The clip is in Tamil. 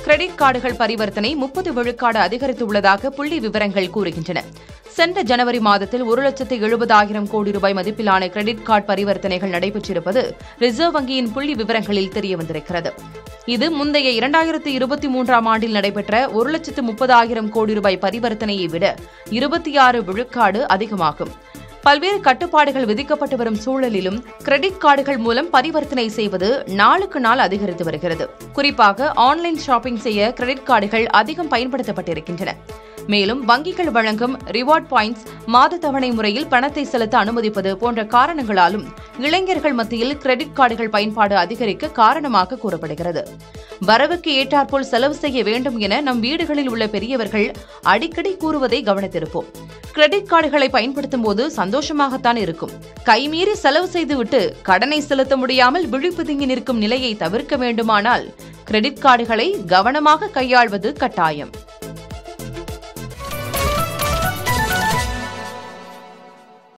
கிரெடிட் கார்டுகள் பரிவர்த்தனை முப்பது விழுக்காடு அதிகரித்துள்ளதாக புள்ளி விவரங்கள் கூறுகின்றன சென்ற ஜனவரி மாதத்தில் ஒரு லட்சத்து எழுபதாயிரம் கோடி ரூபாய் மதிப்பிலான கிரெடிட் கார்டு பரிவர்த்தனைகள் நடைபெற்றிருப்பது ரிசர்வ் வங்கியின் புள்ளி விவரங்களில் தெரியவந்திருக்கிறது இது முந்தைய இரண்டாயிரத்து இருபத்தி மூன்றாம் ஆண்டில் நடைபெற்ற ஒரு லட்சத்து முப்பதாயிரம் கோடி ரூபாய் பரிவர்த்தனையை விட இருபத்தி ஆறு விழுக்காடு அதிகமாகும் பல்வேறு கட்டுப்பாடுகள் விதிக்கப்பட்டு வரும் சூழலிலும் கிரெடிட் கார்டுகள் மூலம் பரிவர்த்தனை செய்வது நாளுக்கு நாள் அதிகரித்து வருகிறது குறிப்பாக ஆன்லைன் ஷாப்பிங் செய்ய கிரெடிட் கார்டுகள் அதிகம் பயன்படுத்தப்பட்டிருக்கின்றன மேலும் வங்கிகள் வழங்கும் ரிவார்ட் பாயிண்ட்ஸ் மாத தவணை முறையில் பணத்தை செலுத்த அனுமதிப்பது போன்ற காரணங்களாலும் இளைஞர்கள் மத்தியில் கிரெடிட் கார்டுகள் பயன்பாடு அதிகரிக்க காரணமாக கூறப்படுகிறது வரவுக்கு ஏற்றாற்போல் செலவு செய்ய வேண்டும் என நம் வீடுகளில் உள்ள பெரியவர்கள் அடிக்கடி கூறுவதை கவனித்திருப்போம் கிரெடிட் கார்டுகளை பயன்படுத்தும் போது சந்தோஷமாகத்தான் இருக்கும் கைமீறி செலவு செய்துவிட்டு கடனை செலுத்த முடியாமல் விழிப்புதுங்கி நிற்கும் நிலையை தவிர்க்க வேண்டுமானால் கிரெடிட் கார்டுகளை கவனமாக கையாள்வது கட்டாயம்